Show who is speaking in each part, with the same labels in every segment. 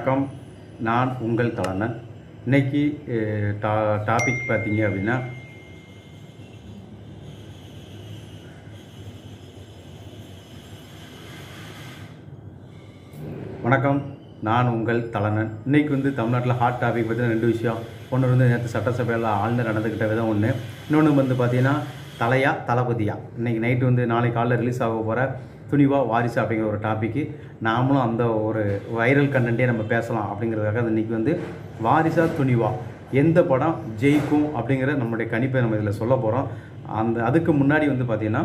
Speaker 1: வணக்கம் நான் உங்கள் தலைவன் இன்னைக்கு அஹ், டா டாபிக் பார்த்தீங்க அப்படின்னா வணக்கம் நான் உங்கள் தலைவன் இன்னைக்கு வந்து தமிழ்நாட்டில் ஹாட் டாபிக் பற்றின ரெண்டு விஷயம் ஒன்று வந்து நேற்று சட்டசபையில் ஆளுநர் நடந்துக்கிட்ட விதம் ஒன்று இன்னொன்று வந்து பார்த்தீங்கன்னா தலையா தளபதியா இன்னைக்கு நைட்டு வந்து நாளை காலைல ரிலீஸ் ஆக போகிற துணிவா வாரிசு அப்படிங்கிற ஒரு டாப்பிக்கு நாமளும் அந்த ஒரு வைரல் கண்டென்ட்டே நம்ம பேசலாம் அப்படிங்கிறதுக்காக அது இன்னைக்கு வந்து வாரிசா துணிவா எந்த படம் ஜெயிக்கும் அப்படிங்கிற நம்மளுடைய கணிப்பை நம்ம இதில் சொல்ல போகிறோம் அந்த அதுக்கு முன்னாடி வந்து பார்த்தீங்கன்னா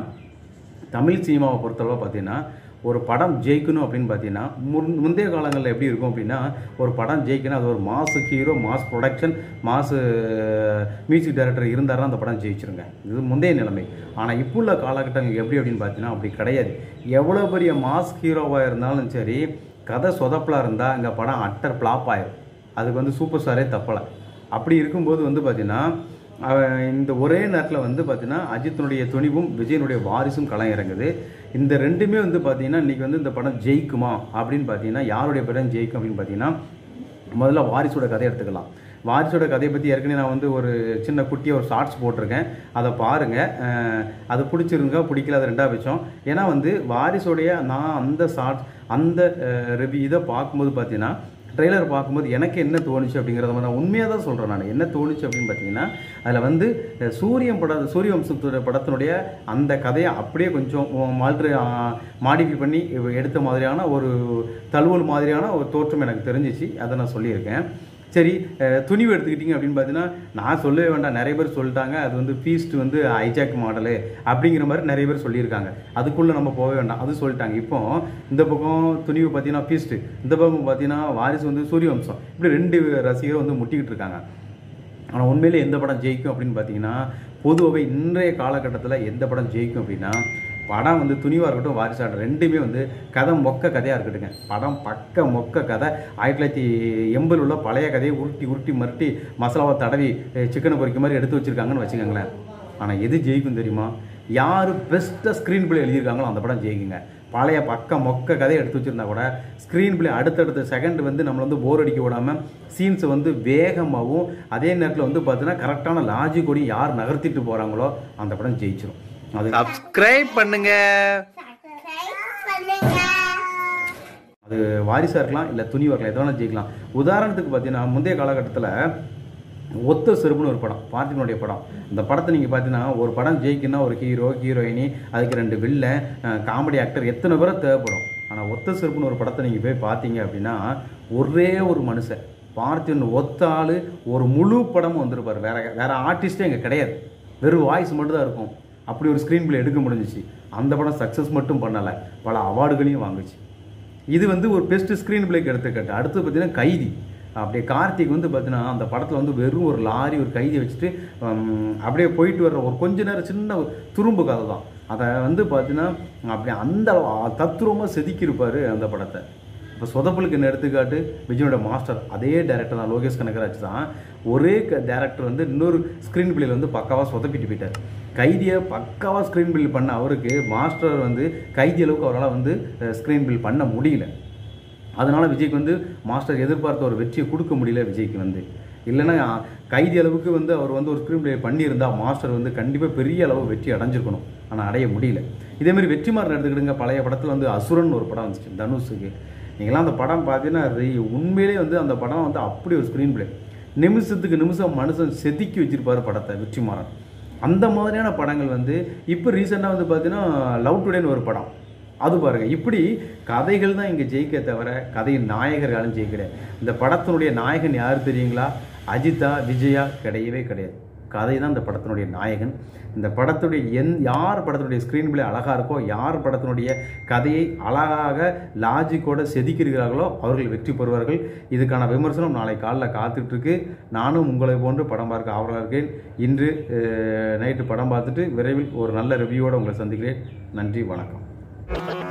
Speaker 1: தமிழ் சினிமாவை பொறுத்தளவு பார்த்தீங்கன்னா ஒரு படம் ஜெயிக்கணும் அப்படின்னு பார்த்தீங்கன்னா முன் முந்தைய காலங்களில் எப்படி இருக்கும் அப்படின்னா ஒரு படம் ஜெயிக்கணும் அது ஒரு mass hero mass production mass music director இருந்தாருன்னா அந்த படம் ஜெயிச்சிருங்க இது முந்தைய நிலைமை ஆனால் இப்போ உள்ள காலகட்டங்கள் எப்படி அப்படின்னு பார்த்தீங்கன்னா அப்படி கிடையாது எவ்வளோ பெரிய மாஸ் ஹீரோவாக இருந்தாலும் சரி கதை சொதப்பலாக இருந்தால் இந்த படம் அட்டர் ஃப்ளாப் ஆயிரும் அதுக்கு வந்து சூப்பர் ஸ்டாரே தப்பலை அப்படி இருக்கும்போது வந்து பார்த்தீங்கன்னா அவன் இந்த ஒரே நேரத்தில் வந்து பார்த்தீங்கன்னா அஜித்தினுடைய துணிவும் விஜயனுடைய வாரிசும் களம் இறங்குது இந்த ரெண்டுமே வந்து பார்த்தீங்கன்னா இன்றைக்கி வந்து இந்த படம் ஜெயிக்குமா அப்படின்னு பார்த்தீங்கன்னா யாருடைய படம் ஜெயிக்கும் அப்படின்னு பார்த்தீங்கன்னா முதல்ல வாரிசோட கதை எடுத்துக்கலாம் வாரிசோட கதையை பற்றி ஏற்கனவே நான் வந்து ஒரு சின்ன குட்டியாக ஒரு ஷார்ட்ஸ் போட்டிருக்கேன் அதை பாருங்கள் அது பிடிச்சிருங்க பிடிக்கல அது ரெண்டாவது விஷயம் ஏன்னா வந்து வாரிசோடைய நான் அந்த ஷார்ட்ஸ் அந்த ரிவ்யூ இதை பார்க்கும்போது பார்த்தீங்கன்னா ட்ரெய்லர் பார்க்கும்போது எனக்கு என்ன தோணுச்சு அப்படிங்கிறத வந்து நான் உண்மையாக தான் சொல்கிறேன் நான் என்ன தோணுச்சு அப்படின்னு பார்த்தீங்கன்னா அதில் வந்து அஹ், சூரியன் பட சூரிய வம்சத்துடைய படத்தினுடைய அந்த கதையை அப்படியே கொஞ்சம் மால்ட்ரு மாடிஃபை பண்ணி எடுத்த மாதிரியான ஒரு தழுவல் மாதிரியான ஒரு தோற்றம் எனக்கு தெரிஞ்சிச்சு அதை நான் சொல்லியிருக்கேன் சரி அஹ், துணிவு எடுத்துக்கிட்டிங்க அப்படின்னு பார்த்தீங்கன்னா நான் சொல்லவே வேண்டாம் நிறைய பேர் சொல்லிட்டாங்க அது வந்து ஃபீஸ்ட் வந்து ஐஜாக் மாடலு அப்படிங்கிற மாதிரி நிறைய பேர் சொல்லியிருக்காங்க அதுக்குள்ளே நம்ம போக வேண்டாம் அது சொல்லிட்டாங்க இப்போ இந்த பக்கம் துணிவு பார்த்தீங்கன்னா ஃபீஸ்ட்டு இந்த பக்கம் பார்த்தீங்கன்னா வாரிசு வந்து சூரியவம்சம் இப்படி ரெண்டு ரசிகர் வந்து முட்டிக்கிட்டு இருக்காங்க ஆனால் உண்மையிலே எந்த படம் ஜெயிக்கும் அப்படின்னு பார்த்தீங்கன்னா பொதுவாகவே இன்றைய காலகட்டத்தில் எந்த படம் ஜெயிக்கும் அப்படின்னா படம் வந்து துணிவாக இருக்கட்டும் வாரிசாட்டம் ரெண்டுமே வந்து கதை மொக்க கதையாக இருக்கட்டுங்க படம் பக்க மொக்க கதை ஆயிரத்தி தொள்ளாயிரத்தி எண்பதில் உள்ள பழைய கதையை உருட்டி உருட்டி மருட்டி மசாலாவை தடவி சிக்கனை பொரிக்க மாதிரி எடுத்து வச்சுருக்காங்கன்னு வச்சுக்கோங்களேன் ஆனால் எது ஜெயிக்கும் தெரியுமா யார் பெஸ்ட்டாக ஸ்க்ரீன் பிளே எழுதியிருக்காங்களோ அந்த படம் ஜெயிக்குங்க பழைய பக்க மொக்க கதையை எடுத்து வச்சிருந்தா கூட ஸ்க்ரீன் பிளே அடுத்தடுத்த செகண்ட் வந்து நம்மளை வந்து போர் அடிக்க விடாமல் சீன்ஸை வந்து வேகமாகவும் அதே நேரத்தில் வந்து பார்த்தீங்கன்னா கரெக்டான லாஜிக்கோடி யார் நகர்த்திட்டு போகிறாங்களோ அந்த படம் ஜெயிச்சிடும் அது
Speaker 2: சப்ஸ்கிரைப் பண்ணுங்க
Speaker 1: அது வாரிசாக இருக்கலாம் இல்லை துணிவாக இருக்கலாம் எது வேணாலும் ஜெயிக்கலாம் உதாரணத்துக்கு பார்த்தீங்கன்னா முந்தைய காலகட்டத்தில் ஒத்த செருப்புன்னு ஒரு படம் பார்த்தினுடைய படம் இந்த படத்தை நீங்கள் பார்த்தீங்கன்னா ஒரு படம் ஜெயிக்குன்னா ஒரு ஹீரோ ஹீரோயினி அதுக்கு ரெண்டு வில்லன் காமெடி ஆக்டர் எத்தனை பேரை தேவைப்படும் ஆனால் ஒத்த செருப்புன்னு ஒரு படத்தை நீங்கள் போய் பார்த்தீங்க அப்படின்னா ஒரே ஒரு மனுஷன் பார்த்தின் ஒத்த ஆள் ஒரு முழு படமும் வந்திருப்பார் வேற வேற ஆர்டிஸ்டே இங்கே கிடையாது வெறும் வாய்ஸ் மட்டும் தான் இருக்கும் அப்படி ஒரு ஸ்க்ரீன் பிளே எடுக்க முடிஞ்சிச்சு அந்த படம் சக்ஸஸ் மட்டும் பண்ணலை பல அவார்டுகளையும் வாங்குச்சு இது வந்து ஒரு பெஸ்ட் ஸ்க்ரீன் பிளேக்கு எடுத்துக்கிட்டு அடுத்து பார்த்தீங்கன்னா கைதி அப்படியே கார்த்திக் வந்து பார்த்தீங்கன்னா அந்த படத்தில் வந்து வெறும் ஒரு லாரி ஒரு கைதி வச்சுட்டு ஹம், அப்படியே போயிட்டு வர்ற ஒரு கொஞ்ச நேரம் சின்ன ஒரு துரும்பு கதை தான் அதை வந்து பார்த்தீங்கன்னா அப்படியே அந்த தத்துரமாக செதுக்கியிருப்பார் அந்த படத்தை இப்போ சொதப்பலுக்கு என்ன எடுத்துக்காட்டு விஜயோட மாஸ்டர் அதே டேரக்டர் தான் லோகேஷ் கனகராஜ் தான் ஒரே டேரக்டர் வந்து இன்னொரு ஸ்க்ரீன் பிளேல வந்து பக்காவாக சொதப்பிட்டு போயிட்டார் கைதியை பக்காவாக ஸ்க்ரீன் பில் பண்ண அவருக்கு மாஸ்டர் வந்து கைதி அளவுக்கு அவரால் வந்து ஸ்க்ரீன் பில் பண்ண முடியல அதனால் விஜய்க்கு வந்து மாஸ்டர் எதிர்பார்த்த ஒரு வெற்றியை கொடுக்க முடியல விஜய்க்கு வந்து இல்லைன்னா கைதி அளவுக்கு வந்து அவர் வந்து ஒரு ஸ்க்ரீன் பிளே பண்ணியிருந்தா மாஸ்டர் வந்து கண்டிப்பாக பெரிய அளவு வெற்றி அடைஞ்சிருக்கணும் ஆனால் அடைய முடியல இதேமாதிரி வெற்றிமாறன் எடுத்துக்கிடுங்க பழைய படத்தில் வந்து அசுரன் ஒரு படம் வந்துச்சு தனுஷுக்கு நீங்களாம் அந்த படம் பார்த்தீங்கன்னா re- உண்மையிலே வந்து அந்த படம் வந்து அப்படி ஒரு ஸ்க்ரீன் பிளே நிமிஷத்துக்கு நிமிஷம் மனுஷன் செதுக்கி வச்சிருப்பாரு படத்தை வெற்றிமாறன் அந்த மாதிரியான படங்கள் வந்து இப்போ ரீசெண்டாக வந்து பார்த்தீங்கன்னா லவ் டுடேன்னு ஒரு படம் அது பாருங்க இப்படி கதைகள் தான் இங்கே ஜெயிக்க தவிர கதையின் நாயகர் யாரும் ஜெயிக்கல இந்த படத்தினுடைய நாயகன் யார் தெரியுங்களா அஜித்தா விஜயா கிடையவே கிடையாது கதை தான் இந்த படத்தினுடைய நாயகன் இந்த படத்துடைய எந் யார் படத்தினுடைய ஸ்க்ரீன் பிளே அழகாக இருக்கோ யார் படத்தினுடைய கதையை அழகாக லாஜிக்கோட செதுக்கியிருக்கிறார்களோ அவர்கள் வெற்றி பெறுவார்கள் இதுக்கான விமர்சனம் நாளை காலைல காத்துட்டு இருக்கு நானும் உங்களை போன்று படம் பார்க்க ஆவலாக இருக்கேன் இன்று நைட்டு படம் பார்த்துட்டு விரைவில் ஒரு நல்ல ரிவ்யூவோடு உங்களை சந்திக்கிறேன் நன்றி வணக்கம்